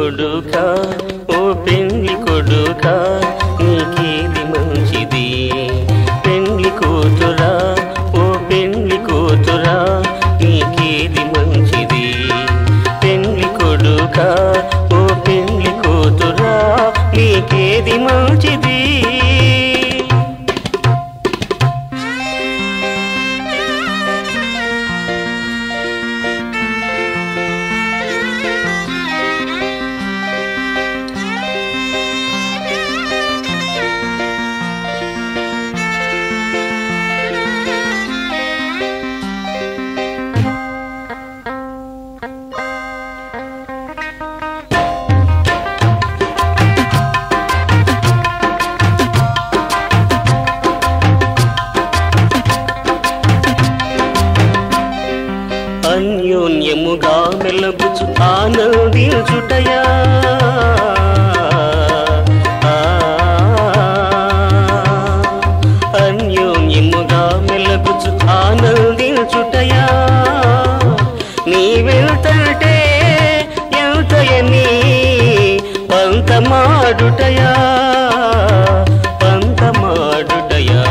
కొడుక ఓ పెండ్లి కొడుక నీకేది మంచిది పెండ్లి కూతురా ఓ పెండ్లి కూతురా నీకేది మంచిది పెండ్లి కొడుక ఓ పెండ్లి కూతురా నీకేది మంచిది అన్యోన్యముగా మెలగుచు ఆనందించుటయా ఆ, అన్యోన్యముగా మెలగుచు ఆనందించుటయా నీ వెళ్తంటే ఎంతయని పంతమాడుటయా పంతమాడుటయా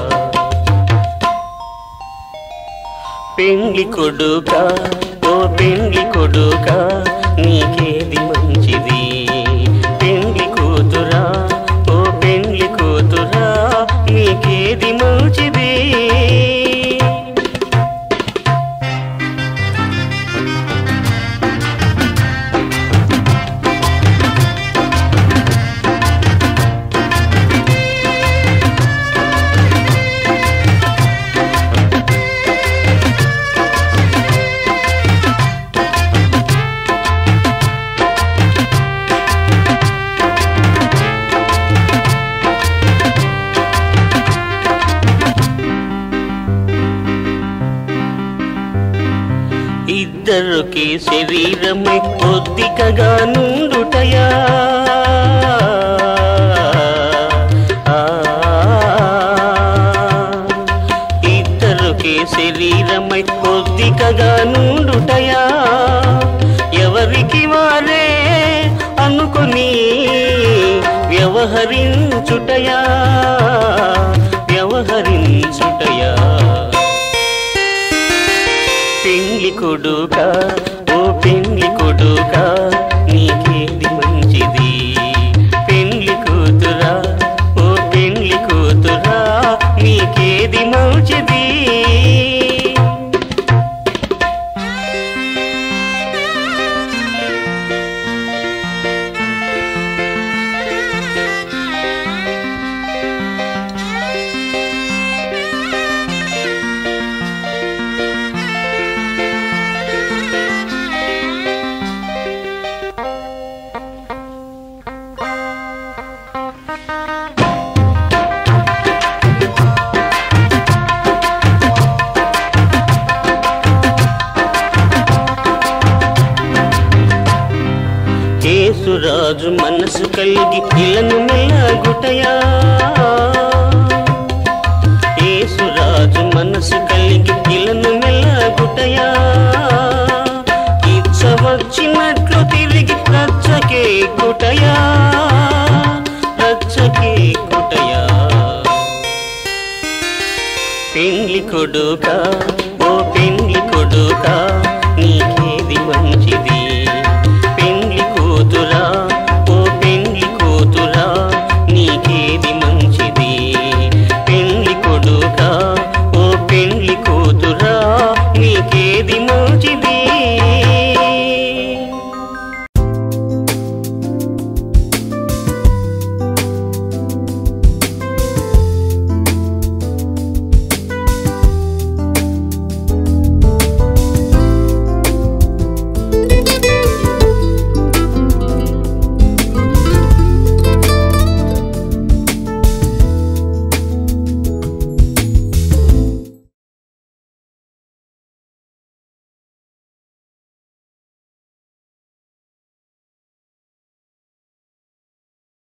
పెండ్లి కొడుక ఓ పెండ్లి కొడుక నీకేది మంచిది పెండ్లి కూతురా ఓ పెండ్లి కూతురా నీకేది మంచిది ఇద్దరికి శరీరమై కొద్దికగా నుండుటయా ఆ, ఇద్దరికి శరీరమై కొద్దికగా నుండుటయా ఎవరికి వారే అనుకుని వ్యవహరించుటయా వ్యవహరించుటయా పెండ్లి కొడుక ఓ పెండ్లి కొడుక నీకేది మంచిది పెండ్లి కూతురా ఓ పెండ్లి కూతురా నీకేది మంచిది యేసురాజు మనసు కలిగి ఇలను మెల్లగుటయా యేసురాజు మనసు కలిగి ఇలను మెల్లగుటయా ఇచ్చ వచ్చినట్లు తిరిగి రచ్చకే కుటయా రచ్చకే కుటయా పెండ్లి కొడుక